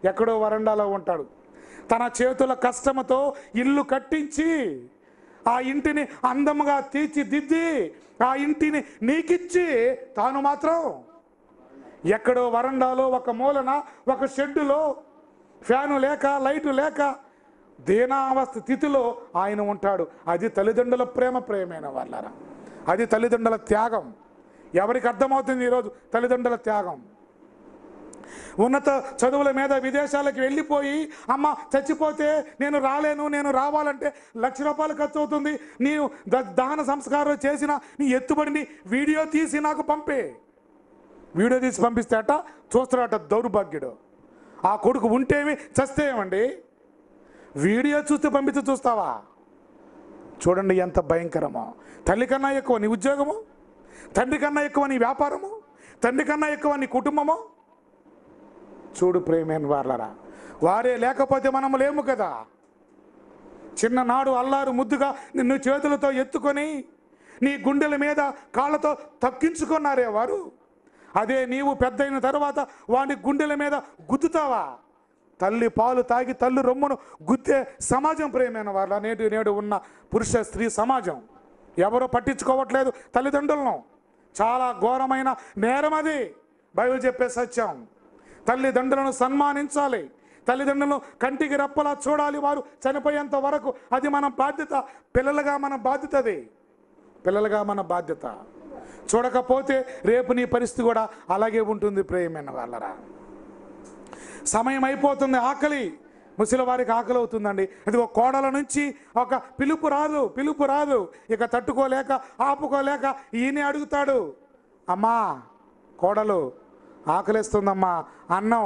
ఎక్కడో వరండాలో ఉంటాడు తన చేతుల కష్టముతో ఇల్లు కట్టించి ఆ ఇంటిని అందముగా తీర్చిదిద్ది ఆ ఇంటిని నీకిచ్చి తాను మాత్రం ఎక్కడో వరండాలో ఒక మూలన ఒక షెడ్డులో ఫ్యాను లేక లైటు లేక దీనావస్థ స్థితిలో ఆయన ఉంటాడు అది తల్లిదండ్రుల ప్రేమ ప్రేమైన వాళ్ళరా అది తల్లిదండ్రుల త్యాగం ఎవరికి అర్థమవుతుంది ఈరోజు తల్లిదండ్రుల త్యాగం ఉన్నత చదువుల మీద విదేశాలకు వెళ్ళిపోయి అమ్మ చచ్చిపోతే నేను రాలేను నేను రావాలంటే లక్ష రూపాయలు ఖర్చు అవుతుంది నీవు ద- దహన సంస్కారం చేసిన నీ ఎత్తుబడిని వీడియో తీసి నాకు పంపే వీడియో తీసి పంపిస్తే అట చూస్తాడట దౌర్భాగ్యుడు ఆ కొడుకు ఉంటేమి చస్తే ఏమండి వీడియో చూస్తే పంపిస్తే చూస్తావా చూడండి ఎంత భయంకరమో తల్లి కన్నా ఎక్కువ నీ ఉద్యోగము తండ్రి కన్నా ఎక్కువ నీ వ్యాపారము తండ్రి కన్నా ఎక్కువ నీ కుటుంబము చూడు ప్రేమేన్ వాళ్ళరా వారే లేకపోతే మనము లేము కదా చిన్ననాడు అల్లారు ముద్దుగా నిన్ను చేతులతో ఎత్తుకొని నీ గుండెల మీద కాళ్ళతో తక్కించుకున్నారే వారు అదే నీవు పెద్దయిన తర్వాత వాడి గుండెల మీద గుద్దుతావా తల్లి పాలు తాగి తల్లి రొమ్మును గుద్దే సమాజం ప్రేమైన వాళ్ళ నేడు నేడు ఉన్న పురుష స్త్రీ సమాజం ఎవరో పట్టించుకోవట్లేదు తల్లిదండ్రులను చాలా ఘోరమైన నేరం అది బైబిల్ చెప్పే సత్యం తల్లిదండ్రులను సన్మానించాలి తల్లిదండ్రులను కంటికి రెప్పలా చూడాలి వారు చనిపోయేంత వరకు అది మన బాధ్యత పిల్లలుగా మన బాధ్యత అది పిల్లలుగా మన బాధ్యత చూడకపోతే రేపు నీ పరిస్థితి కూడా అలాగే ఉంటుంది ప్రేమైన వాళ్ళరా సమయం అయిపోతుంది ఆకలి ముసలి వారికి ఆకలి అవుతుందండి అది ఒక కోడల నుంచి ఒక పిలుపు రాదు పిలుపు రాదు ఇక తట్టుకోలేక ఆపుకోలేక ఈయనే అడుగుతాడు అమ్మా కోడలు ఆకలిస్తుందమ్మా అన్నం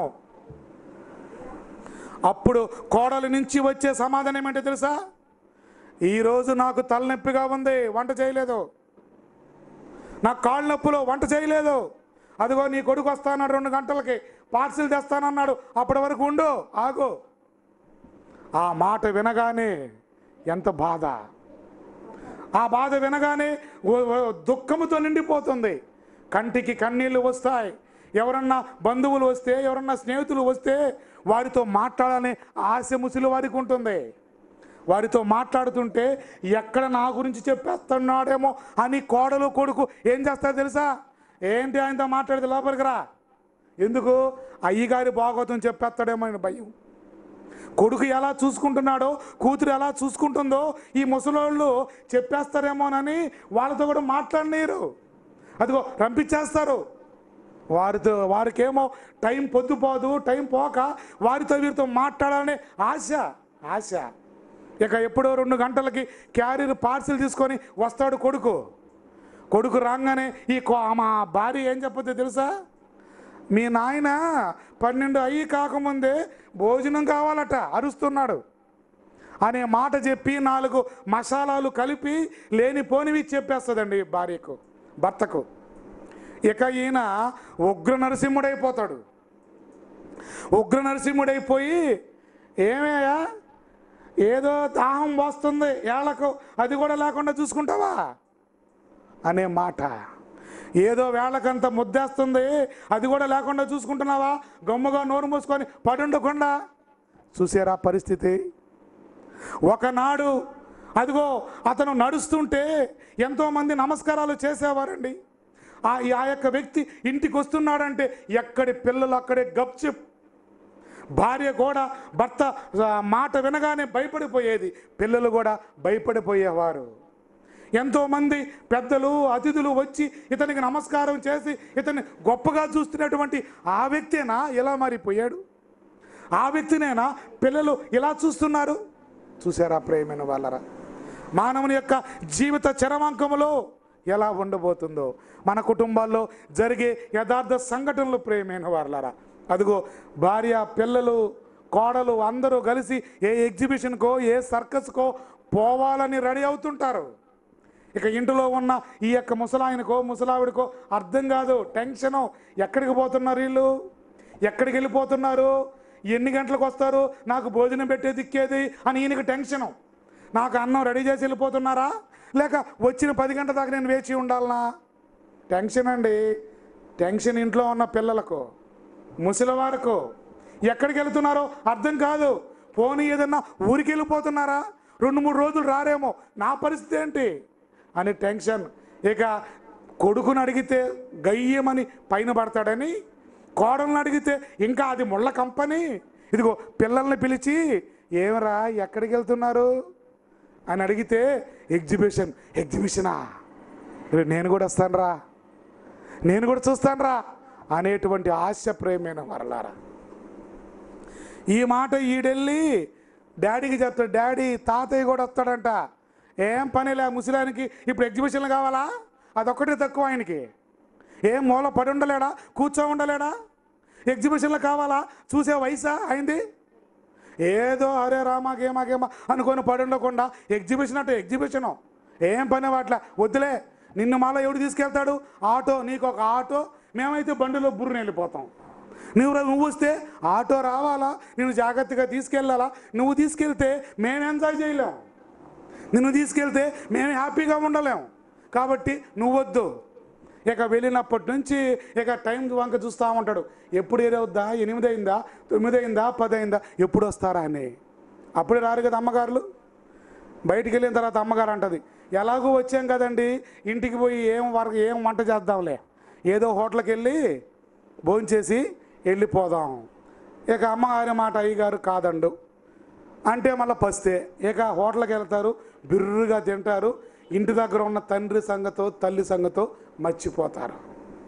అప్పుడు కోడలి నుంచి వచ్చే సమాధానం ఏమంటే తెలుసా ఈరోజు నాకు తలనొప్పిగా ఉంది వంట చేయలేదు నాకు కాళ్ళ నొప్పులో వంట చేయలేదు అదిగో నీ కొడుకు వస్తాన్నాడు రెండు గంటలకి పార్సిల్ తెస్తానన్నాడు అప్పటి వరకు ఉండు ఆగు ఆ మాట వినగానే ఎంత బాధ ఆ బాధ వినగానే ఓ- ఓ దుఃఖముతో నిండిపోతుంది కంటికి కన్నీళ్లు వస్తాయి ఎవరన్నా బంధువులు వస్తే ఎవరన్నా స్నేహితులు వస్తే వారితో మాట్లాడాలనే ఆశ ముసలి వారికి ఉంటుంది వారితో మాట్లాడుతుంటే ఎక్కడ నా గురించి చెప్పేస్తున్నాడేమో అని కోడలు కొడుకు ఏం చేస్తారు తెలుసా ఏంటి ఆయనతో మాట్లాడితే లోపలికి రా ఎందుకు అయ్యగారి భాగవతం చెప్పేస్తాడేమో అని భయం కొడుకు ఎలా చూసుకుంటున్నాడో కూతురు ఎలా చూసుకుంటుందో ఈ ముసలోళ్ళు చెప్పేస్తారేమోనని వాళ్ళతో కూడా మాట్లాడనీరు అదిగో రంపించేస్తారు వారితో వారికేమో టైం పొద్దుపోదు టైం పోక వారితో వీరితో మాట్లాడాలనే ఆశ ఆశ ఇక ఎప్పుడో రెండు గంటలకి క్యారియర్ పార్సిల్ తీసుకొని వస్తాడు కొడుకు కొడుకు రాగానే ఈ కో- మా భార్య ఏం చెప్పొద్దో తెలుసా మీ నాయన పన్నెండు అయ్యి కాకముందే భోజనం కావాలట అరుస్తున్నాడు అనే మాట చెప్పి నాలుగు మసాలాలు కలిపి లేనిపోనివి చెప్పేస్తుందండి భార్యకు భర్తకు ఇక ఈయన ఉగ్ర నరసింహుడైపోతాడు ఉగ్ర నరసింహుడైపోయి ఏమయ్యా ఏదో దాహం వస్తుంది ఏళ్లకు అది కూడా లేకుండా చూసుకుంటావా అనే మాట ఏదో వేళకంత ముద్దేస్తుంది అది కూడా లేకుండా చూసుకుంటున్నావా గమ్ముగా నోరు మూసుకొని పడుండకుండా చూసారా పరిస్థితి ఒకనాడు అదిగో అతను నడుస్తుంటే ఎంతోమంది నమస్కారాలు చేసేవారండి ఆ ఆ యొక్క వ్యక్తి ఇంటికి వస్తున్నాడంటే ఎక్కడి పిల్లలు అక్కడే గప్చిప్ భార్య కూడా భర్త ఆ, మాట వినగానే భయపడిపోయేది పిల్లలు కూడా భయపడిపోయేవారు ఎంతోమంది పెద్దలు అతిథులు వచ్చి ఇతనికి నమస్కారం చేసి ఇతన్ని గొప్పగా చూస్తున్నటువంటి ఆ వ్యక్తేనా ఇలా మారిపోయాడు ఆ వ్యక్తినేనా పిల్లలు ఇలా చూస్తున్నారు చూసారా ప్రేమైన వాళ్ళరా మానవుని యొక్క జీవిత చరమాంకములో ఎలా ఉండబోతుందో మన కుటుంబాల్లో జరిగే యథార్థ సంఘటనలు ప్రేమైన వాళ్ళరా అదిగో భార్య పిల్లలు కోడలు అందరూ కలిసి ఏ ఎగ్జిబిషన్కో ఏ సర్కస్కో పోవాలని రెడీ అవుతుంటారు ఇక ఇంటిలో ఉన్న ఈ యొక్క ముసలాయనకో ముసలావిడికో అర్థం కాదు టెన్షను ఎక్కడికి పోతున్నారు వీళ్ళు ఎక్కడికి వెళ్ళిపోతున్నారు ఎన్ని గంటలకు వస్తారు నాకు భోజనం పెట్టే దిక్కేది అని ఈయనకి టెన్షను నాకు అన్నం రెడీ చేసి వెళ్ళిపోతున్నారా లేక వచ్చిన పది గంటల దాకా నేను వేచి ఉండాలనా టెన్షన్ అండి టెన్షన్ ఇంట్లో ఉన్న పిల్లలకు ముసలివారకు ఎక్కడికి వెళ్తున్నారో అర్థం కాదు పోనీ ఏదన్నా ఊరికి వెళ్ళిపోతున్నారా రెండు మూడు రోజులు రారేమో నా పరిస్థితి ఏంటి అని టెన్షన్ ఇక కొడుకుని అడిగితే గయ్యమని పైన పడతాడని కోడల్ని అడిగితే ఇంకా అది ముళ్ళ కంపని ఇదిగో పిల్లల్ని పిలిచి ఏమరా ఎక్కడికి వెళ్తున్నారు అని అడిగితే ఎగ్జిబిషన్ ఎగ్జిబిషనా రే, నేను కూడా వస్తాను రా నేను కూడా చూస్తాను రా అనేటువంటి ఆశ ప్రేమైన వరలారా ఈ మాట ఈడెళ్ళి డాడీకి చెప్తాడు డాడీ తాతయ్య కూడా వస్తాడంట ఏం పనిలే ఆ ముసలానికి ఇప్పుడు ఎగ్జిబిషన్లు కావాలా అదొక్కటే తక్కువ ఆయనకి ఏం మూల పడి ఉండలేడా కూర్చో ఉండలేడా ఎగ్జిబిషన్లు కావాలా చూసే వయసా అయింది ఏదో అరే రామా గేమా గేమా అనుకొని పడి ఉండకుండా ఎగ్జిబిషన్ అంటే ఎగ్జిబిషను ఏం పని వాట్ల వద్దులే నిన్ను మాలో ఎవడు తీసుకెళ్తాడు ఆటో నీకు ఒక ఆటో మేమైతే బండిలో బుర్రుని వెళ్ళిపోతాం నువ్వు రా- నువ్వు వస్తే ఆటో రావాలా నేను జాగ్రత్తగా తీసుకెళ్ళాలా నువ్వు తీసుకెళ్తే మేము ఎంజాయ్ చేయలేం నిన్ను తీసుకెళ్తే మేము హ్యాపీగా ఉండలేం కాబట్టి నువ్వు వద్దు ఇక వెళ్ళినప్పటి నుంచి ఇక టైం వంక చూస్తూ ఉంటాడు ఎప్పుడు ఏదవుద్దా ఎనిమిది అయిందా తొమ్మిది అయిందా పది అయిందా ఎప్పుడు వస్తారా అని అప్పుడే రారు కదా అమ్మగారులు బయటికి వెళ్ళిన తర్వాత అమ్మగారు అంటది ఎలాగో వచ్చాం కదండి ఇంటికి పోయి ఏం వరకు ఏం వంట చేద్దాంలే ఏదో హోటల్కి వెళ్ళి భోంచేసి వెళ్ళిపోదాం ఇక అమ్మగారి మాట అయ్యగారు కాదండు అంటే మళ్ళీ పస్తే ఇక హోటల్కి వెళ్తారు బిర్రుగా తింటారు ఇంటి దగ్గర ఉన్న తండ్రి సంగతో తల్లి సంగతో మర్చిపోతారు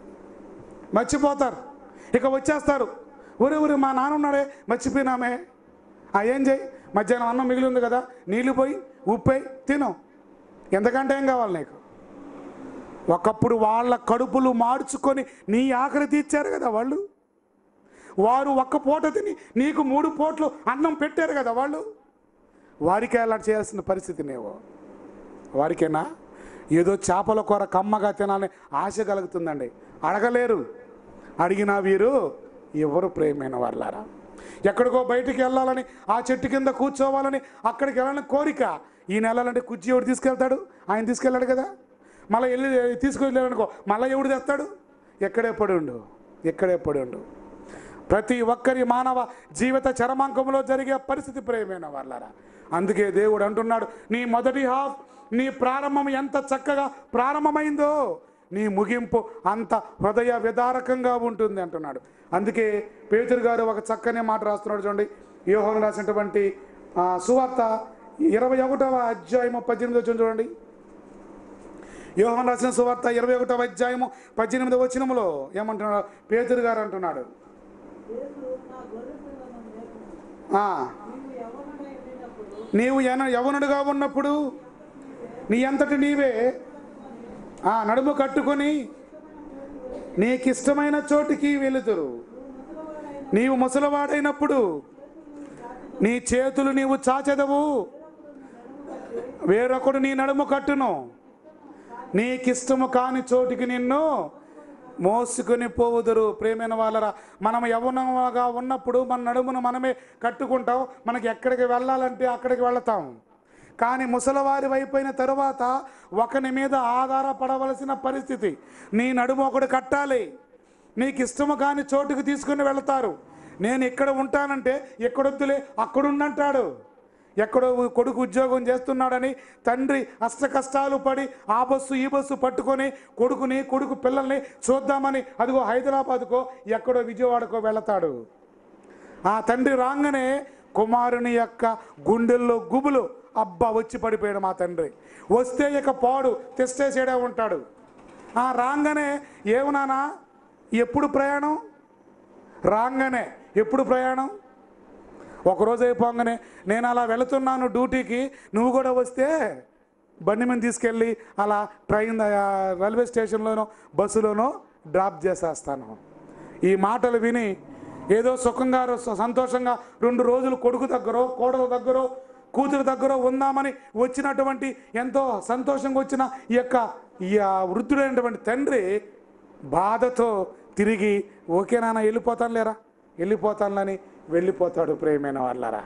మర్చిపోతారు ఇక వచ్చేస్తారు ఊరి ఊరి మా నాన్న ఉన్నాడే మర్చిపోయినామే ఆ ఏం చేయి మధ్యాహ్నం అన్నం మిగిలి ఉంది కదా నీళ్ళు పోయి ఉప్పై తిను ఎంతకంటే ఏం కావాలి నీకు ఒకప్పుడు వాళ్ళ కడుపులు మార్చుకొని నీ ఆఖరి తీర్చారు కదా వాళ్ళు వారు ఒక్క పూట తిని నీకు మూడు పూట్లు అన్నం పెట్టారు కదా వాళ్ళు వారికి అలా చేయాల్సిన పరిస్థితి నేవో వారికేనా ఏదో చేపల కూర కమ్మగా తినాలని ఆశ కలుగుతుందండి అడగలేరు అడిగిన వీరు ఎవరు ప్రేమైన వాళ్ళారా ఎక్కడికో బయటికి వెళ్ళాలని ఆ చెట్టు కింద కూర్చోవాలని అక్కడికి వెళ్ళాలని కోరిక ఈ నెలలంటే కుర్చీ ఎవడు తీసుకెళ్తాడు ఆయన తీసుకెళ్ళాడు కదా మళ్ళీ వెళ్ళి తీసుకెళ్ళాడనుకో మళ్ళీ ఎవడు తెస్తాడు ఎక్కడే పడి ఉండు ఎక్కడే పడి ఉండు ప్రతి ఒక్కరి మానవ జీవిత చరమాంకంలో జరిగే పరిస్థితి ప్రేమైన వాళ్ళారా అందుకే దేవుడు అంటున్నాడు నీ మొదటి హాఫ్ నీ ప్రారంభం ఎంత చక్కగా ప్రారంభమైందో నీ ముగింపు అంత హృదయ విదారకంగా ఉంటుంది అంటున్నాడు అందుకే పేతురు గారు ఒక చక్కని మాట రాస్తున్నాడు చూడండి యోహోను రాసినటువంటి ఆ, సువార్త ఇరవై ఒకటవ అధ్యాయము పద్దెనిమిది వచ్చిన చూడండి యోహన్ రాసిన సువార్త ఇరవై ఒకటవ అధ్యాయము పద్దెనిమిదవ వచనములో ఏమంటున్నాడు పేతురు గారు అంటున్నాడు ఆ, నీవు ఎన యవనుడుగా ఉన్నప్పుడు నీ అంతటి నీవే ఆ నడుము కట్టుకొని నీకిష్టమైన చోటికి వెళుతురు నీవు ముసలివాడైనప్పుడు నీ చేతులు నీవు చాచెదవు వేరొకడు నీ నడుము కట్టును నీకిష్టము కాని చోటికి నిన్ను మోసుకొని పోవుదురు ప్రేమైన వాళ్ళరా మనం యవ్వనంగా ఉన్నప్పుడు మన నడుమును మనమే కట్టుకుంటాం మనకి ఎక్కడికి వెళ్ళాలంటే అక్కడికి వెళతాం కానీ ముసలివారి అయిపోయిన తరువాత ఒకని మీద ఆధారపడవలసిన పరిస్థితి నీ నడుము ఒకడు కట్టాలి నీకు ఇష్టము కాని చోటుకు తీసుకుని వెళతారు నేను ఇక్కడ ఉంటానంటే ఎక్కడొద్దులే అక్కడుండంటాడు ఎక్కడో కొడుకు ఉద్యోగం చేస్తున్నాడని తండ్రి అష్ట కష్టాలు పడి ఆ బస్సు ఈ బస్సు పట్టుకొని కొడుకుని కొడుకు పిల్లల్ని చూద్దామని అదిగో హైదరాబాద్కో ఎక్కడో విజయవాడకో వెళతాడు ఆ తండ్రి రాగానే కుమారుని యొక్క గుండెల్లో గుబులు అబ్బా వచ్చి పడిపోయాడు మా తండ్రి వస్తే ఇక పాడు తెస్తేసేడే ఉంటాడు ఆ రాగానే ఏమన్నానా ఎప్పుడు ప్రయాణం రాగానే ఎప్పుడు ప్రయాణం ఒకరోజు అయిపోగానే నేను అలా వెళుతున్నాను డ్యూటీకి నువ్వు కూడా వస్తే బండి మీద తీసుకెళ్ళి అలా ట్రైన్ ఆ, రైల్వే స్టేషన్లోనో బస్సులోనో డ్రాప్ చేసేస్తాను ఈ మాటలు విని ఏదో సుఖంగా రొ- సంతోషంగా రెండు రోజులు కొడుకు దగ్గర కోడల దగ్గర కూతురు దగ్గర ఉందామని వచ్చినటువంటి ఎంతో సంతోషంగా వచ్చిన ఈ యొక్క ఈ ఆ వృద్ధుడైనటువంటి తండ్రి బాధతో తిరిగి ఓకే నాన్న వెళ్ళిపోతాను లేరా వెళ్ళిపోతానులని వెళ్ళిపోతాడు ప్రేమైన వాళ్ళరా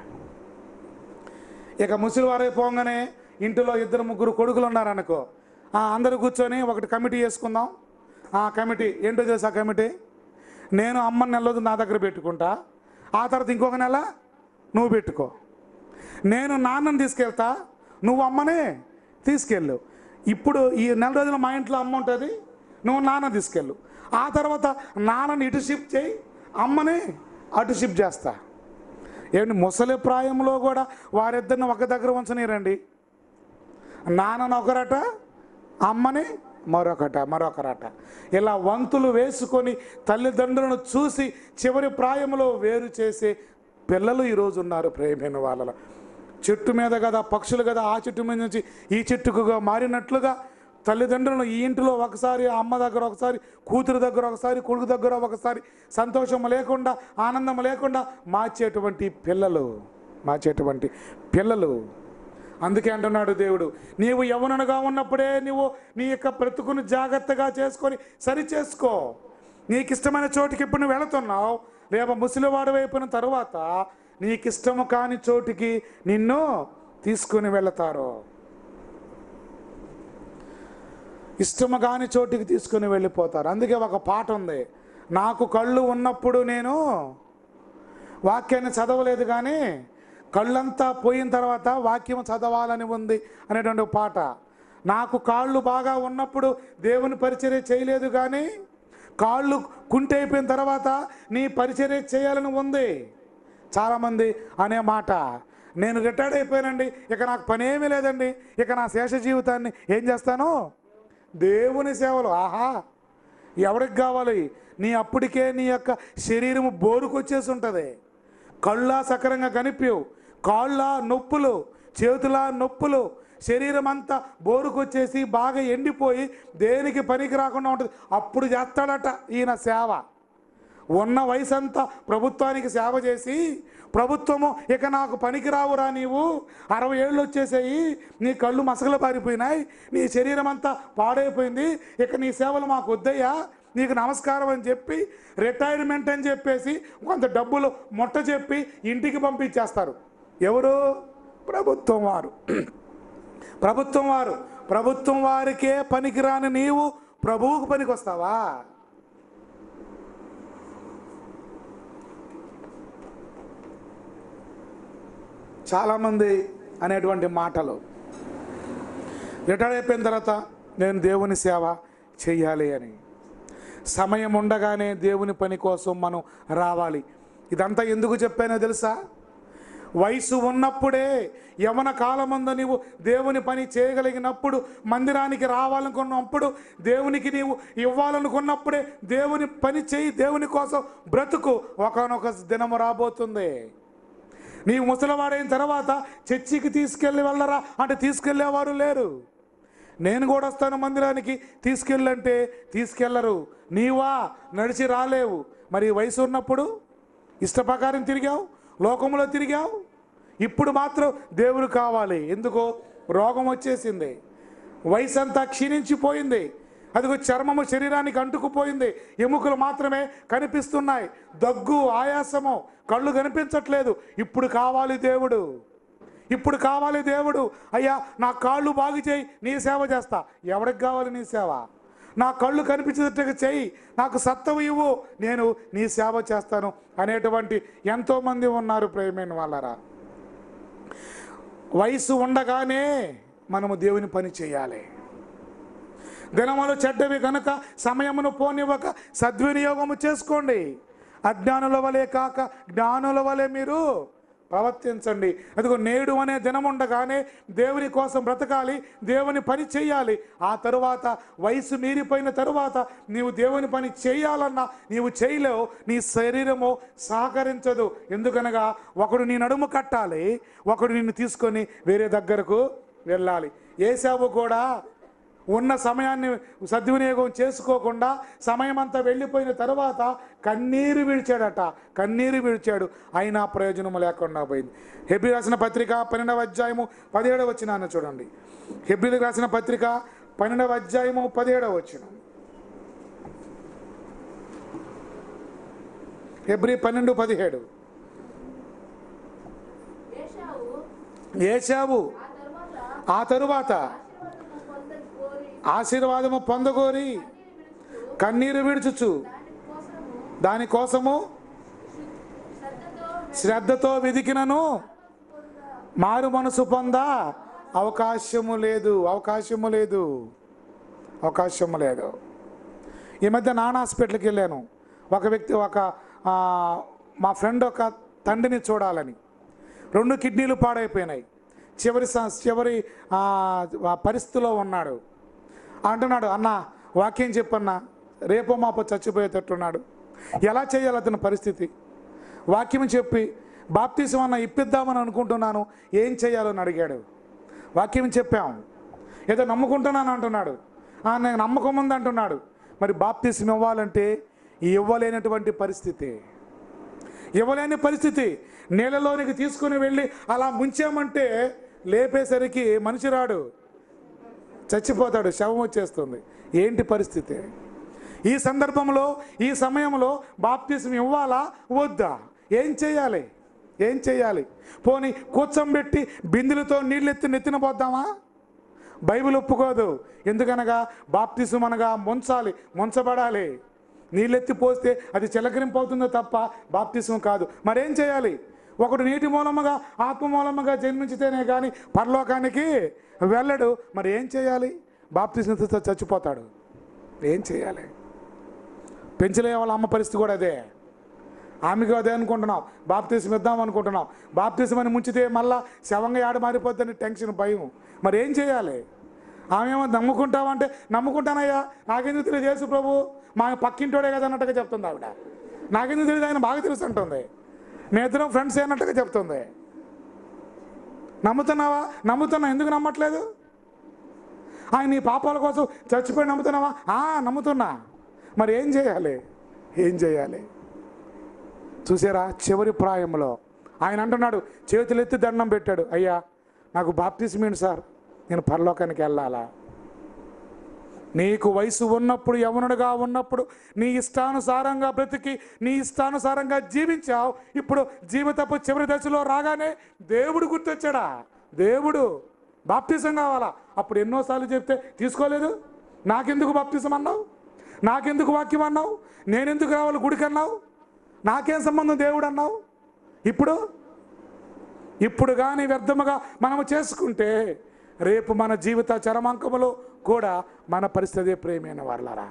ఇక ముసలివారు పోగానే ఇంటిలో ఇద్దరు ముగ్గురు కొడుకులు ఉన్నారనుకో ఆ, అందరూ కూర్చొని ఒకటి కమిటీ చేసుకుందాం ఆ కమిటీ ఏంటో తెలుసా కమిటీ నేను అమ్మని నెలలోదు నా దగ్గర పెట్టుకుంటా ఆ తర్వాత ఇంకొక నెల నువ్వు పెట్టుకో నేను నాన్నని తీసుకెళ్తా నువ్వు అమ్మనే తీసుకెళ్ళు ఇప్పుడు ఈ నెల రోజులు మా ఇంట్లో అమ్మ ఉంటుంది నువ్వు నాన్న తీసుకెళ్ళు ఆ తర్వాత నాన్నని ఇటు షిఫ్ట్ చేయి అమ్మని అటు షిఫ్ట్ చేస్తా ఏమండి ముసలి ప్రాయంలో కూడా వారిద్దరిని ఒక దగ్గర ఉంచనీరండి నాన్నని ఒకరట అమ్మని మరొకట మరొకరట ఇలా వంతులు వేసుకొని తల్లిదండ్రులను చూసి చివరి ప్రాయంలో వేరు చేసే పిల్లలు ఈరోజు ఉన్నారు ప్రేమైన వాళ్ళలో చెట్టు మీద కదా పక్షులు కదా ఆ చెట్టు మీద నుంచి ఈ చెట్టుకుగా మారినట్లుగా తల్లిదండ్రులను ఈ ఇంటిలో ఒకసారి అమ్మ దగ్గర ఒకసారి కూతురు దగ్గర ఒకసారి కొడుకు దగ్గర ఒకసారి సంతోషం లేకుండా ఆనందం లేకుండా మార్చేటువంటి పిల్లలు మార్చేటువంటి పిల్లలు అందుకే అంటున్నాడు దేవుడు నీవు యవననుగా ఉన్నప్పుడే నీవు నీ యొక్క బ్రతుకును జాగ్రత్తగా చేసుకొని సరి చేసుకో నీకు ఇష్టమైన చోటికి ఇప్పుడు నువ్వు వెళుతున్నావు రేపు ముసలివాడు అయిపోయిన తర్వాత నీకు ఇష్టము కాని చోటికి నిన్ను తీసుకుని వెళతారు ఇష్టము కాని చోటికి తీసుకుని వెళ్ళిపోతారు అందుకే ఒక పాట ఉంది నాకు కళ్ళు ఉన్నప్పుడు నేను వాక్యాన్ని చదవలేదు కానీ కళ్ళంతా పోయిన తర్వాత వాక్యం చదవాలని ఉంది అనేటువంటి పాట నాకు కాళ్ళు బాగా ఉన్నప్పుడు దేవుని పరిచర్య చేయలేదు కానీ కాళ్ళు కుంటి అయిపోయిన తర్వాత నీ పరిచర్య చేయాలని ఉంది చాలామంది అనే మాట నేను రిటైర్డ్ అయిపోయానండి ఇక నాకు పని ఏమీ లేదండి ఇక నా శేష జీవితాన్ని ఏం చేస్తాను దేవుని సేవలు ఆహా ఎవరికి కావాలి నీ అప్పటికే నీ యొక్క శరీరము బోరుకొచ్చేసి ఉంటుంది కళ్ళ సకరంగా కనిపించవు కాళ్ళ నొప్పులు చేతుల నొప్పులు శరీరం అంతా బోరుకొచ్చేసి బాగా ఎండిపోయి దేనికి పనికి రాకుండా ఉంటుంది అప్పుడు చేస్తాడట ఈయన సేవ ఉన్న వయసు అంతా ప్రభుత్వానికి సేవ చేసి ప్రభుత్వము ఇక నాకు పనికి రావురా నీవు అరవై ఏళ్ళు వచ్చేసాయి నీ కళ్ళు మసకలు పారిపోయినాయి నీ శరీరం అంతా పాడైపోయింది ఇక నీ సేవలు మాకు వద్దయ్యా నీకు నమస్కారం అని చెప్పి రిటైర్మెంట్ అని చెప్పేసి కొంత డబ్బులు మొట్ట చెప్పి ఇంటికి పంపించేస్తారు ఎవరు ప్రభుత్వం వారు ప్రభుత్వం వారు ప్రభుత్వం వారికే పనికిరాని నీవు ప్రభువుకు పనికి వస్తావా చాలామంది అనేటువంటి మాటలు రిటైర్ అయిపోయిన తర్వాత నేను దేవుని సేవ చెయ్యాలి అని సమయం ఉండగానే దేవుని పని కోసం మనం రావాలి ఇదంతా ఎందుకు చెప్పానో తెలుసా వయసు ఉన్నప్పుడే యవన కాలమందు నీవు దేవుని పని చేయగలిగినప్పుడు మందిరానికి రావాలనుకున్నప్పుడు దేవునికి నీవు ఇవ్వాలనుకున్నప్పుడే దేవుని పని చేయి దేవుని కోసం బ్రతుకు ఒకనొక దినము రాబోతుంది నీవు ముసలివాడైన తర్వాత చర్చికి తీసుకెళ్ళి వెళ్ళరా అంటే తీసుకెళ్ళేవారు లేరు నేను కూడా వస్తాను మందిరానికి తీసుకెళ్ళంటే తీసుకెళ్లరు నీవా నడిచి రాలేవు మరి వయసు ఉన్నప్పుడు ఇష్ట ప్రకారం తిరిగావు లోకంలో తిరిగావు ఇప్పుడు మాత్రం దేవుడు కావాలి ఎందుకో రోగం వచ్చేసింది వయసు అంతా క్షీణించిపోయింది అదిగో చర్మము శరీరానికి అంటుకుపోయింది ఎముకలు మాత్రమే కనిపిస్తున్నాయి దగ్గు ఆయాసము కళ్ళు కనిపించట్లేదు ఇప్పుడు కావాలి దేవుడు ఇప్పుడు కావాలి దేవుడు అయ్యా నా కాళ్ళు బాగు చేయి నీ సేవ చేస్తా ఎవరికి కావాలి నీ సేవ నా కళ్ళు కనిపించేటట్టుగా చేయి నాకు సత్తవు ఇవ్వు నేను నీ సేవ చేస్తాను అనేటువంటి ఎంతోమంది ఉన్నారు ప్రేమైన వాళ్ళరా వయసు ఉండగానే మనము దేవుని పని చేయాలి దినములు చెడ్డవి కనుక సమయమును పోనివ్వక సద్వినియోగము చేసుకోండి అజ్ఞానుల వలె కాక జ్ఞానుల వలె మీరు ప్రవర్తించండి అదిగో నేడు అనే దినం ఉండగానే దేవుని కోసం బ్రతకాలి దేవుని పని చేయాలి ఆ తరువాత వయసు మీరిపోయిన తరువాత నీవు దేవుని పని చేయాలన్నా నీవు చేయలేవు నీ శరీరము సహకరించదు ఎందుకనగా ఒకడు నీ నడుము కట్టాలి ఒకడు నిన్ను తీసుకొని వేరే దగ్గరకు వెళ్ళాలి ఏసావు కూడా ఉన్న సమయాన్ని సద్వినియోగం చేసుకోకుండా సమయం అంతా వెళ్ళిపోయిన తర్వాత కన్నీరు విడిచాడట కన్నీరు విడిచాడు అయినా ప్రయోజనం లేకుండా పోయింది హెబ్రి రాసిన పత్రిక పన్నెండవ అధ్యాయము పదిహేడవ వచ్చినాన్ని చూడండి హెబ్రిలకు రాసిన పత్రిక పన్నెండవ అధ్యాయము పదిహేడవ వచ్చిన హెబ్రి పన్నెండు పదిహేడు ఏశావు ఏసావు ఆ తరువాత ఆ తరువాత ఆశీర్వాదము పొందని కోరి ఆశీర్వాదము పొందగోరి కన్నీరు విడుచుచు దాని కోసము దానికోసము శ్రద్ధతో శ్రద్ధతో వెదికినను మారు మనసు పొందా అవకాశము లేదు అవకాశము లేదు అవకాశము లేదు ఈ మధ్య నాన్న హాస్పిటల్కి వెళ్ళాను ఒక వ్యక్తి ఒక ఆ, మా ఫ్రెండ్ ఒక తండ్రిని చూడాలని రెండు కిడ్నీలు పాడైపోయినాయి చివరి స- చివరి ఆ, ఆ పరిస్థితిలో ఉన్నాడు అంటున్నాడు అన్న వాక్యం చెప్పన్నా రేపో మాపో చచ్చిపోయేటట్టున్నాడు ఎలా చేయాలి అతని పరిస్థితి వాక్యం చెప్పి బాప్తీసం అన్న ఇప్పిద్దామని అనుకుంటున్నాను ఏం చేయాలని అడిగాడు వాక్యం చెప్పాం ఏదో నమ్ముకుంటున్నాను అంటున్నాడు "ఆ, నేను నమ్మకం ఉంది అంటున్నాడు మరి బాప్తీసం ఇవ్వాలంటే ఇవ్వలేనటువంటి పరిస్థితి ఇవ్వలేని పరిస్థితి నీళ్ళలోనికి తీసుకుని వెళ్ళి అలా ముంచామంటే లేపేసరికి మనిషి రాడు చచ్చిపోతాడు శవం వచ్చేస్తుంది ఏంటి పరిస్థితి ఈ సందర్భంలో ఈ సమయంలో బాప్తిజం ఇవ్వాలా వద్దా ఏం చేయాలి ఏం చేయాలి పోని కూర్చోబెట్టి బిందులతో నీళ్ళెత్తి నెత్తిన పోద్దామా బైబిల్ ఒప్పుకోదు ఎందుకనగా బాప్తిజం అనగా ముంచాలి ముంచబడాలి నీళ్ళెత్తి పోస్తే అది చిలకరింపు అవుతుందో తప్ప బాప్తిజం కాదు మరేం చేయాలి ఒకడు నీటి మూలముగా ఆత్మ మూలముగా జన్మించితేనే కానీ పరలోకానికి వెళ్ళడు మరి ఏం చేయాలి బాప్తిజంతో చచ్చిపోతాడు ఏం చేయాలి పెంచలే వాళ్ళ అమ్మ పరిస్థితి కూడా అదే ఆమెకు అదే అనుకుంటున్నాం బాప్తీసం ఇద్దాం అనుకుంటున్నాం బాప్తీసం అని ముంచితే మళ్ళా శవంగా ఆడ మారిపోద్దని టెన్షన్ భయం మరి ఏం చేయాలి ఆమె ఏమో నమ్ముకుంటావంటే నమ్ముకుంటానయ్యా నాకెందుకు తెలియదు యేసు ప్రభు మా పక్కింటోడే కదా అన్నట్టుగా చెప్తుంది ఆవిడ నాకెందుకు తెలియదు ఆయన బాగా తెలుసు అంటుంది మీ ఇద్దరం ఫ్రెండ్స్ అన్నట్టుగా చెప్తుంది నమ్ముతున్నావా నమ్ముతున్నా ఎందుకు నమ్మట్లేదు ఆయన నీ పాపాల కోసం చచ్చిపోయి నమ్ముతున్నావా ఆ, నమ్ముతున్నా మరి ఏం చేయాలి ఏం చేయాలి చూసారా చివరి ప్రాయంలో ఆయన అంటున్నాడు చేతులెత్తి దండం పెట్టాడు అయ్యా నాకు బాప్తిస్మేంటి సార్ నేను పరలోకానికి వెళ్ళాలా నీకు వయసు ఉన్నప్పుడు యవనుడుగా ఉన్నప్పుడు నీ ఇష్టానుసారంగా బ్రతికి నీ ఇష్టానుసారంగా జీవించావు ఇప్పుడు జీవితపు చివరి దశలో రాగానే దేవుడు గుర్తొచ్చాడా దేవుడు బాప్తిజం కావాలా అప్పుడు ఎన్నోసార్లు చెప్తే తీసుకోలేదు నాకెందుకు బాప్తిజం అన్నావు నాకెందుకు వాక్యం అన్నావు నేనెందుకు రావాలి గుడికి అన్నావు నాకేం సంబంధం దేవుడు అన్నావు ఇప్పుడు ఇప్పుడు కానీ వ్యర్థముగా మనము చేసుకుంటే రేపు మన జీవిత చరమాంకములో కూడా మన పరిస్థితి ప్రేమైన వాళ్ళరా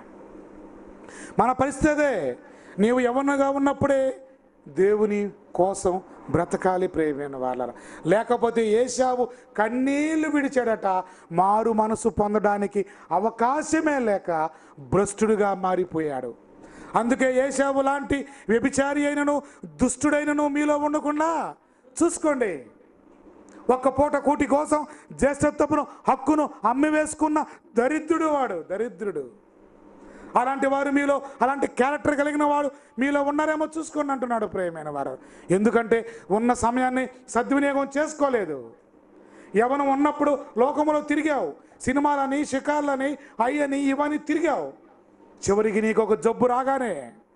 మన పరిస్థితి అదే నీవు యవనగా ఉన్నప్పుడే దేవుని కోసం బ్రతకాలి ప్రేమైన వాళ్ళరా లేకపోతే ఏషావు కన్నీళ్లు విడిచాడట మారు మనసు పొందడానికి అవకాశమే లేక భ్రష్టుడిగా మారిపోయాడు అందుకే ఏషావు లాంటి వ్యభిచారి అయినను దుష్టుడైనను మీలో ఉండకుండా చూసుకోండి ఒక్క పూట కూటి కోసం జ్యేష్ఠత్వపును హక్కును అమ్మి వేసుకున్న దరిద్రుడు వాడు దరిద్రుడు అలాంటి వారు మీలో అలాంటి క్యారెక్టర్ కలిగిన వాడు మీలో ఉన్నారేమో చూసుకోండి అంటున్నాడు ప్రేమైన వారు ఎందుకంటే ఉన్న సమయాన్ని సద్వినియోగం చేసుకోలేదు యవనం ఉన్నప్పుడు లోకములో తిరిగావు సినిమాలని షికార్లని అయ్యని ఇవన్నీ తిరిగావు చివరికి నీకు ఒక జబ్బు రాగానే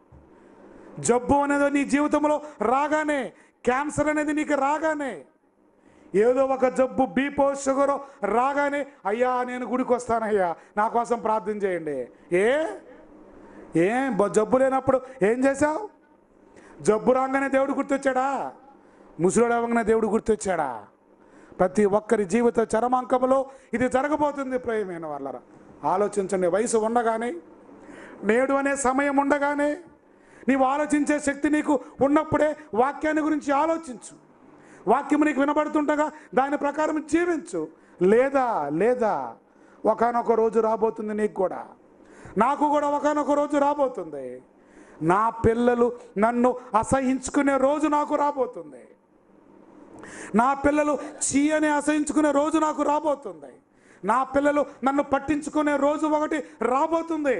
జబ్బు అనేది నీ జీవితంలో రాగానే క్యాన్సర్ అనేది నీకు రాగానే ఏదో ఒక జబ్బు బీపో షుగరో రాగానే అయ్యా నేను గుడికి వస్తానయ్యా నా కోసం ప్రార్థన చేయండి ఏ ఏం బ- జబ్బు లేనప్పుడు ఏం చేశావు జబ్బు రాగానే దేవుడు గుర్తొచ్చాడా ముసలుడు అవ్వగానే దేవుడు గుర్తొచ్చాడా ప్రతి ఒక్కరి జీవిత చరమాంకములో ఇది జరగబోతుంది ప్రేమైన వాళ్ళరా ఆలోచించండి వయసు ఉండగానే నేడు అనే సమయం ఉండగానే నీవు ఆలోచించే శక్తి నీకు ఉన్నప్పుడే వాక్యాన్ని గురించి ఆలోచించు వాక్యం నీకు వినబడుతుండగా దాని ప్రకారం జీవించు లేదా లేదా ఒకనొక రోజు రాబోతుంది నీకు కూడా నాకు కూడా ఒకనొక రోజు రాబోతుంది నా పిల్లలు నన్ను అసహించుకునే రోజు నాకు రాబోతుంది నా పిల్లలు చీయని అసహించుకునే రోజు నాకు రాబోతుంది నా పిల్లలు నన్ను పట్టించుకునే రోజు ఒకటి రాబోతుంది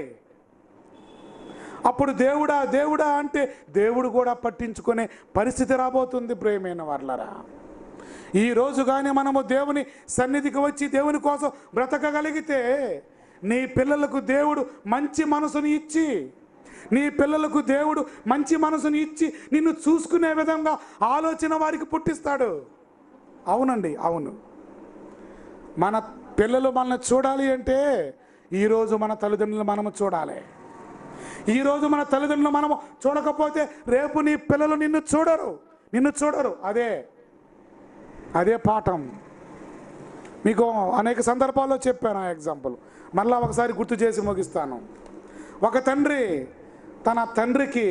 అప్పుడు దేవుడా దేవుడా అంటే దేవుడు కూడా పట్టించుకునే పరిస్థితి రాబోతుంది ప్రేమైన వాళ్ళరా ఈ రోజు కానీ మనము దేవుని సన్నిధికి వచ్చి దేవుని కోసం బ్రతకగలిగితే నీ పిల్లలకు దేవుడు మంచి మనసుని ఇచ్చి నీ పిల్లలకు దేవుడు మంచి మనసుని ఇచ్చి నిన్ను చూసుకునే విధంగా ఆలోచన వారికి పుట్టిస్తాడు అవునండి అవును మన పిల్లలు మనల్ని చూడాలి అంటే ఈరోజు మన తల్లిదండ్రులు మనము చూడాలి ఈరోజు మన తల్లిదండ్రులు మనము చూడకపోతే రేపు నీ పిల్లలు నిన్ను చూడరు నిన్ను చూడరు అదే అదే పాఠం మీకు అనేక సందర్భాల్లో చెప్పాను ఆ ఎగ్జాంపుల్ మళ్ళా ఒకసారి గుర్తు చేసి ముగిస్తాను ఒక తండ్రి తన తండ్రికి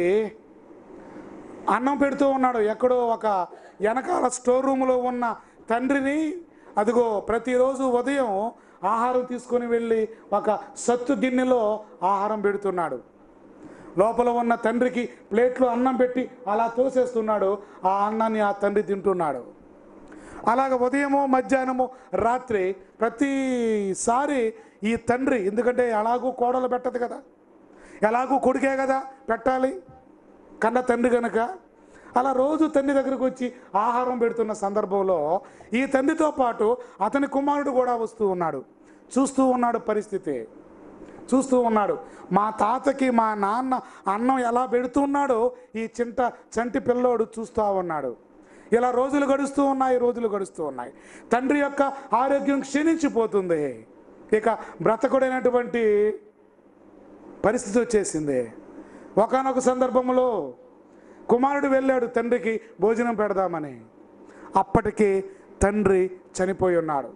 అన్నం పెడుతూ ఉన్నాడు ఎక్కడో ఒక వెనకాల స్టోర్ రూమ్లో ఉన్న తండ్రిని అదిగో ప్రతిరోజు ఉదయం ఆహారం తీసుకొని వెళ్ళి ఒక సత్తు గిన్నెలో ఆహారం పెడుతున్నాడు లోపల ఉన్న తండ్రికి ప్లేట్లో అన్నం పెట్టి అలా తోసేస్తున్నాడు ఆ అన్నాన్ని ఆ తండ్రి తింటున్నాడు అలాగ ఉదయము మధ్యాహ్నము రాత్రి ప్రతిసారి ఈ తండ్రి ఎందుకంటే ఎలాగూ కోడలు పెట్టదు కదా ఎలాగూ కొడుకే కదా పెట్టాలి కన్న తండ్రి కనుక అలా రోజు తండ్రి దగ్గరకు వచ్చి ఆహారం పెడుతున్న సందర్భంలో ఈ తండ్రితో పాటు అతని కుమారుడు కూడా వస్తూ ఉన్నాడు చూస్తూ ఉన్నాడు పరిస్థితి చూస్తూ ఉన్నాడు మా తాతకి మా నాన్న అన్నం ఎలా పెడుతున్నాడో ఈ చింట చంటి పిల్లోడు చూస్తూ ఉన్నాడు ఇలా రోజులు గడుస్తూ ఉన్నాయి రోజులు గడుస్తూ ఉన్నాయి తండ్రి యొక్క ఆరోగ్యం క్షీణించిపోతుంది ఇక బ్రతకుడైనటువంటి పరిస్థితి వచ్చేసింది ఒకనొక సందర్భంలో కుమారుడు వెళ్ళాడు తండ్రికి భోజనం పెడదామని అప్పటికి తండ్రి చనిపోయి ఉన్నాడు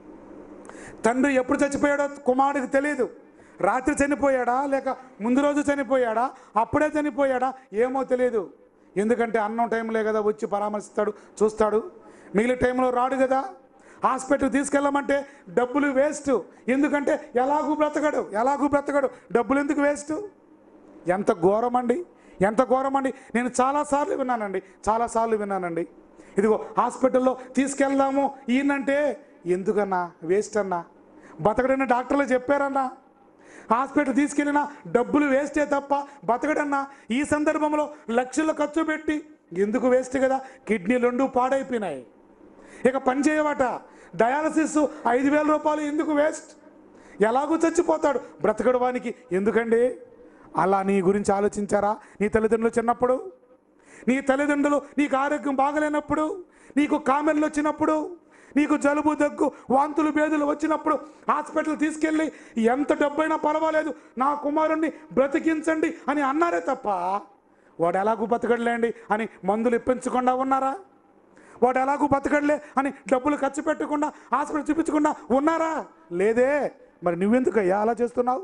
తండ్రి ఎప్పుడు చచ్చిపోయాడో కుమారుడికి తెలియదు రాత్రి చనిపోయాడా లేక ముందు రోజు చనిపోయాడా అప్పుడే చనిపోయాడా ఏమో తెలియదు ఎందుకంటే అన్నం టైంలే కదా వచ్చి పరామర్శిస్తాడు చూస్తాడు మిగిలిన టైంలో రాడు కదా హాస్పిటల్ తీసుకెళ్ళమంటే డబ్బులు వేస్ట్ ఎందుకంటే ఎలాగూ బ్రతకడు ఎలాగూ బ్రతకడు డబ్బులు ఎందుకు వేస్ట్ ఎంత ఘోరమండి ఎంత ఘోరమండి నేను చాలాసార్లు విన్నానండి చాలాసార్లు విన్నానండి ఇదిగో హాస్పిటల్లో తీసుకెళ్దాము ఈయనంటే ఎందుకన్నా వేస్ట్ అన్నా బతకడన్న డాక్టర్లు చెప్పారన్నా హాస్పిటల్ తీసుకెళ్ళినా డబ్బులు వేస్టే తప్ప బతకడన్నా ఈ సందర్భంలో లక్షలు ఖర్చు పెట్టి ఎందుకు వేస్ట్ కదా కిడ్నీ రెండు పాడైపోయినాయి ఇక పని చేయవట డయాలసిస్ ఐదు వేల రూపాయలు ఎందుకు వేస్ట్ ఎలాగూ చచ్చిపోతాడు బ్రతకడు వానికి ఎందుకండి అలా నీ గురించి ఆలోచించారా నీ తల్లిదండ్రులు చిన్నప్పుడు నీ తల్లిదండ్రులు నీకు ఆరోగ్యం బాగలేనప్పుడు నీకు కామెర్లు వచ్చినప్పుడు నీకు జలుబు దగ్గు వాంతులు బేదులు వచ్చినప్పుడు హాస్పిటల్ తీసుకెళ్ళి ఎంత డబ్బైనా పర్వాలేదు నా కుమారుణ్ణి బ్రతికించండి అని అన్నారే తప్ప వాడు ఎలాగూ బతకడలేండి అని మందులు ఇప్పించకుండా ఉన్నారా వాడు ఎలాగూ బతకడలే అని డబ్బులు ఖర్చు పెట్టకుండా హాస్పిటల్ చూపించకుండా ఉన్నారా లేదే మరి నువ్వెందుకు అయ్యా అలా చేస్తున్నావు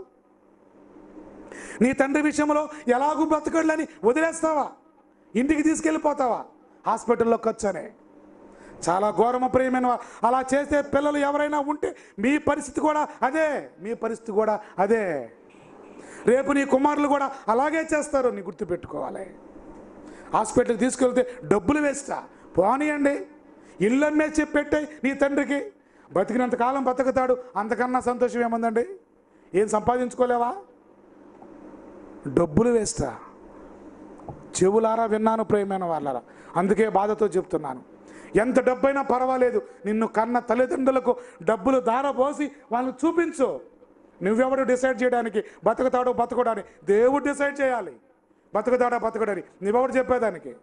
నీ తండ్రి విషయంలో ఎలాగూ బ్రతకడలని వదిలేస్తావా ఇంటికి తీసుకెళ్ళిపోతావా హాస్పిటల్లో ఖర్చు అనే చాలా ఘోరమ ప్రియమైన వా- అలా చేసే పిల్లలు ఎవరైనా ఉంటే మీ పరిస్థితి కూడా అదే మీ పరిస్థితి కూడా అదే రేపు నీ కుమారులు కూడా అలాగే చేస్తారు నీ గుర్తుపెట్టుకోవాలి హాస్పిటల్కి తీసుకెళ్తే డబ్బులు వేస్తా పోనీయండి ఇల్లు అమ్మేసి పెట్టాయి నీ తండ్రికి బతికినంత కాలం బతుకుతాడు అంతకన్నా సంతోషం ఏముందండి ఏం సంపాదించుకోలేవా డబ్బులు వేస్తా చెవులారా విన్నాను ప్రేమైన వాళ్ళరా అందుకే బాధతో చెప్తున్నాను ఎంత డబ్బైనా పర్వాలేదు నిన్ను కన్న తల్లిదండ్రులకు డబ్బులు దారపోసి వాళ్ళని చూపించు నువ్వెవడు డిసైడ్ చేయడానికి బతుకుతాడో బతకడని దేవుడు డిసైడ్ చేయాలి బతుకుతాడా బతకడని నువ్వెవడు చెప్పేదానికి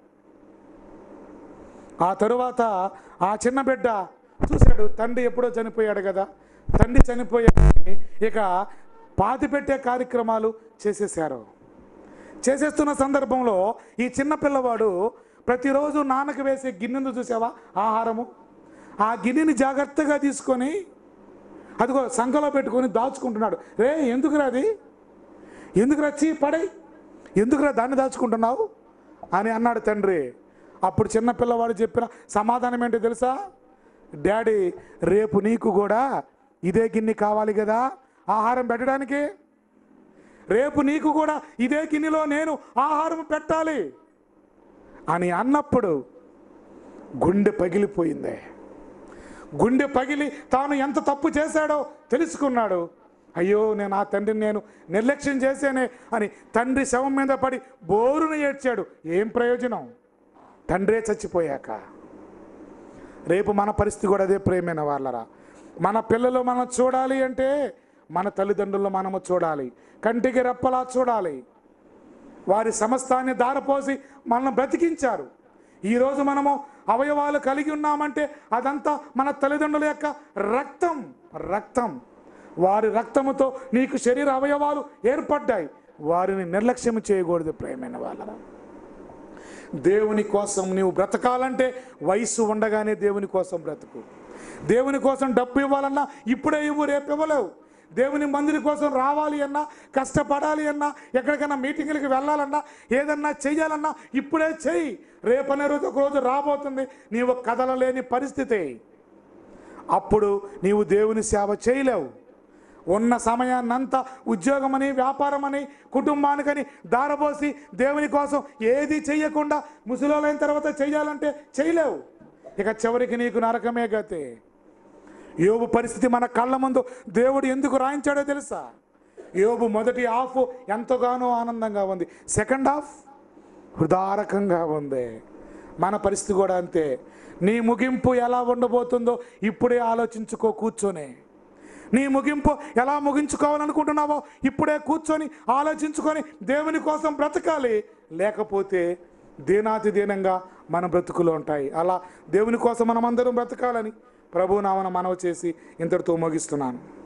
ఆ తరువాత ఆ చిన్న బిడ్డ చూశాడు తండ్రి ఎప్పుడో చనిపోయాడు కదా తండ్రి చనిపోయాడని ఇక పాతి పెట్టే కార్యక్రమాలు చేసేసారు చేసేస్తున్న సందర్భంలో ఈ చిన్న పిల్లవాడు ప్రతిరోజు నాన్నకు వేసే గిన్నెను చూసావా ఆహారము ఆ గిన్నెని జాగ్రత్తగా తీసుకొని అదిగో సంఖలో పెట్టుకొని దాచుకుంటున్నాడు రే ఎందుకురా అది ఎందుకురా చీ పడై ఎందుకురా దాన్ని దాచుకుంటున్నావు అని అన్నాడు తండ్రి అప్పుడు చిన్న పిల్లవాడు చెప్పిన సమాధానం ఏంటో తెలుసా డాడీ రేపు నీకు కూడా ఇదే గిన్నె కావాలి కదా ఆహారం పెట్టడానికి రేపు నీకు కూడా ఇదే గిన్నెలో నేను ఆహారం పెట్టాలి అని అన్నప్పుడు గుండె పగిలిపోయింది గుండె పగిలి తాను ఎంత తప్పు చేశాడో తెలుసుకున్నాడు అయ్యో నేను ఆ తండ్రిని నేను నిర్లక్ష్యం చేశానే అని తండ్రి శవం మీద పడి బోరున ఏడ్చాడు ఏం ప్రయోజనం తండ్రే చచ్చిపోయాక రేపు మన పరిస్థితి కూడా అదే ప్రేమైన వాళ్ళరా మన పిల్లలు మనం చూడాలి అంటే మన తల్లిదండ్రులు మనము చూడాలి కంటికి రెప్పలా చూడాలి వారి సమస్తాన్ని దారపోసి మనల్ని బ్రతికించారు ఈరోజు మనము అవయవాలు కలిగి ఉన్నామంటే అదంతా మన తల్లిదండ్రుల యొక్క రక్తం రక్తం వారి రక్తముతో నీకు శరీర అవయవాలు ఏర్పడ్డాయి వారిని నిర్లక్ష్యం చేయకూడదు ప్రేమైన వాళ్ళరా దేవుని కోసం నీవు బ్రతకాలంటే వయసు ఉండగానే దేవుని కోసం బ్రతుకు దేవుని కోసం డబ్బు ఇవ్వాలన్నా ఇప్పుడే ఇవ్వు రేపు ఇవ్వలేవు దేవుని మందిరి కోసం రావాలి అన్నా కష్టపడాలి అన్నా ఎక్కడికైనా మీటింగులకి వెళ్ళాలన్నా ఏదన్నా చెయ్యాలన్నా ఇప్పుడే చెయ్యి రేపనే రోజు ఒక రోజు రాబోతుంది నీవు కదలలేని పరిస్థితి అప్పుడు నీవు దేవుని సేవ చేయలేవు ఉన్న సమయాన్నంతా ఉద్యోగమని వ్యాపారమని కుటుంబానికని దారబోసి దేవుని కోసం ఏది చెయ్యకుండా ముసలోలైన తర్వాత చెయ్యాలంటే చేయలేవు ఇక చివరికి నీకు నరకమే గతే యోబు పరిస్థితి మన కళ్ళ ముందు దేవుడు ఎందుకు రాయించాడో తెలుసా యోబు మొదటి హాఫ్ ఎంతగానో ఆనందంగా ఉంది సెకండ్ హాఫ్ హృదారకంగా ఉంది మన పరిస్థితి కూడా అంతే నీ ముగింపు ఎలా ఉండబోతుందో ఇప్పుడే ఆలోచించుకో కూర్చొని నీ ముగింపు ఎలా ముగించుకోవాలనుకుంటున్నావో ఇప్పుడే కూర్చొని ఆలోచించుకొని దేవుని కోసం బ్రతకాలి లేకపోతే దీనాతి దీనంగా మన బ్రతుకులు ఉంటాయి అలా దేవుని కోసం మనమందరం బ్రతకాలని ప్రభునామన మనవి చేసి ఇంతటితో ముగిస్తున్నాను